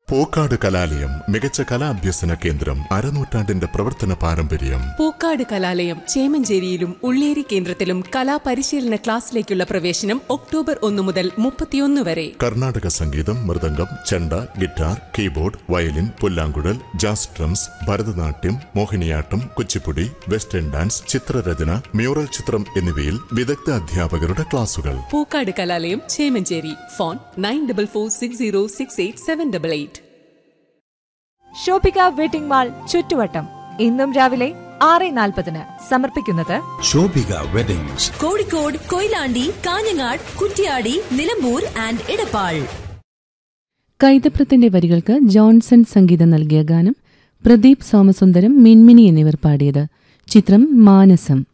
പൂക്കാട് കലാലയം മികച്ച കലാഭ്യസന കേന്ദ്രം അരനൂറ്റാണ്ടിന്റെ പ്രവർത്തന പാരമ്പര്യം പൂക്കാട് കലാലയം ചേമഞ്ചേരിയിലും ഉള്ളേരി കേന്ദ്രത്തിലും കലാപരിശീലന ക്ലാസ്സിലേക്കുള്ള പ്രവേശനം ഒക്ടോബർ ഒന്ന് മുതൽ മുപ്പത്തിയൊന്ന് വരെ കർണാടക സംഗീതം mridangam chenda guitar keyboard violin പുല്ലാങ്കുഴൽ jazz drums Bharatanatyam Mohiniyattam Kuchipudi western dance ചിത്രരചന മ്യൂറൽ ചിത്രം എന്നിവയിൽ വിദഗ്ധ അധ്യാപകരുടെ ക്ലാസുകൾ Pookkad Kalalayam Chemancheri phone nine double four six zero six eight seven double eight Shopika wedding mall ചുറ്റുവട്ടം ഇന്നും രാവിലെ ആറ് നാൽപ്പതിന് സമർപ്പിക്കുന്നത് ശോഭിക വെഡിങ്സ് കോഴിക്കോട് കൊയിലാണ്ടി കാഞ്ഞങ്ങാട് കുറ്റ്യാടി നിലമ്പൂർ ആൻഡ് ഇടപ്പാൾ കൈതപ്രത്തിന്റെ വരികൾക്ക് ജോൺസൺ സംഗീതം നൽകിയ ഗാനം പ്രദീപ് സോമസുന്ദരം മിൻമിനി എന്നിവർ പാടിയത് ചിത്രം മാനസം